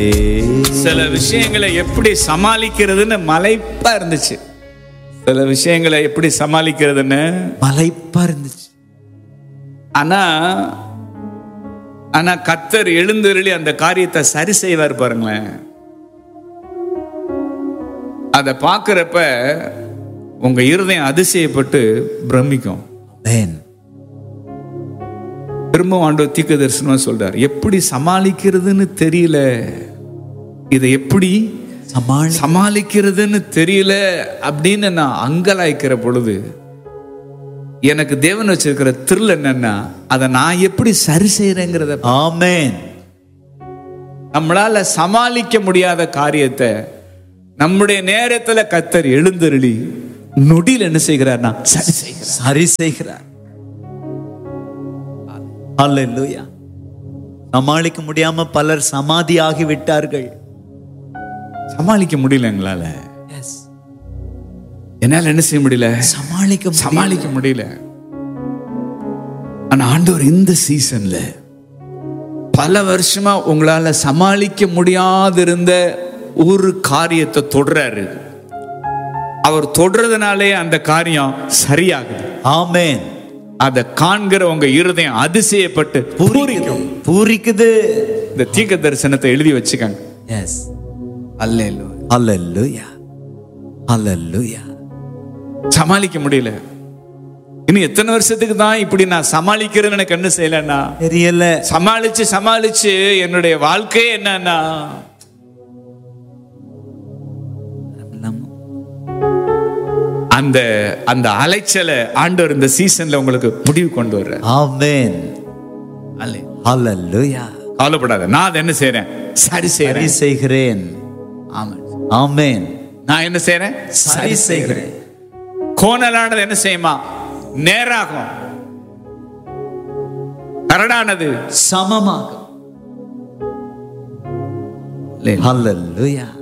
சில விஷயங்களை எப்படி சமாளிக்கிறதுன்னு மலைப்பா இருந்துச்சு சில விஷயங்களை எப்படி சமாளிக்கிறதுன்னு மலைப்பா இருந்துச்சு ஆனா ஆனா கத்தர் எழுந்தருளி அந்த காரியத்தை சரி செய்வார் பாருங்களேன் அதை பார்க்கறப்ப உங்க இருதயம் அதிசயப்பட்டு பிரமிக்கும் ஆமென் திரும்பவும் ஆண்டவர் தீர்க்க தரிசனமா சொல்றார் எப்படி சமாளிக்கிறதுன்னு தெரியல இதை எப்படி சமாளி சமாளிக்கிறதுன்னு தெரியல அப்படின்னு நான் அங்கலாய்க்கிற பொழுது எனக்கு தேவன் வச்சிருக்கிற திரில் என்னன்னா அதை நான் எப்படி சரி செய்யறேங்கிறத ஆமென் நம்மளால சமாளிக்க முடியாத காரியத்தை நம்முடைய நேரத்துல கத்தர் எழுந்தருளி நொடியில் என்ன செய்கிறார்னா சரி செய்கிறார் சரி செய்கிறார் அல்லேலூயா சமாளிக்க முடியாம பலர் சமாதி ஆகி விட்டார்கள் சமாளிக்க முடியல எங்களால என்னால என்ன செய்ய முடியல சமாளிக்க முடியல. சமாளிக்க முடியல ஆனா ஆண்டவர் இந்த சீசன்ல பல வருஷமா உங்களால சமாளிக்க முடியாதிருந்த ஒரு காரியத்தை தொடறாரு அவர் தொடறதுனாலே அந்த காரியம் சரியாகுது ஆமென் அதை காண்கிற உங்க இருதயம் அதிசயப்பட்டு பூரிக்கும் பூரிக்குது இந்த தீர்க்க தரிசனத்தை எழுதி வச்சுக்கங்க எஸ் அல்லேலூயா அல்லேலூயா அல்லேலூயா சமாளிக்க முடியல இன்னும் எத்தனை வருஷத்துக்கு தான் இப்படி நான் சமாளிக்கிறேன்னு எனக்கு என்ன செய்யலன்னா தெரியல சமாளிச்சு சமாளிச்சு என்னுடைய வாழ்க்கையே என்னன்னா நம்ம- அந்த அந்த அலைச்சலை ஆண்டவர் இந்த சீசன்ல உங்களுக்கு முடிவு கொண்டு வர்ற ஆமென் அல்லேலூயா கவலைப்படாத நான் அதை என்ன செய்றேன் சரி சரி செய்றேன் செய்கிறேன் ஆமா ஆமென் நான் என்ன செய்றேன் சரி செய்கிறேன் கோணலானது என்ன செய்யுமா நேராகும் கரடானது சமமாக அல்லேலூயா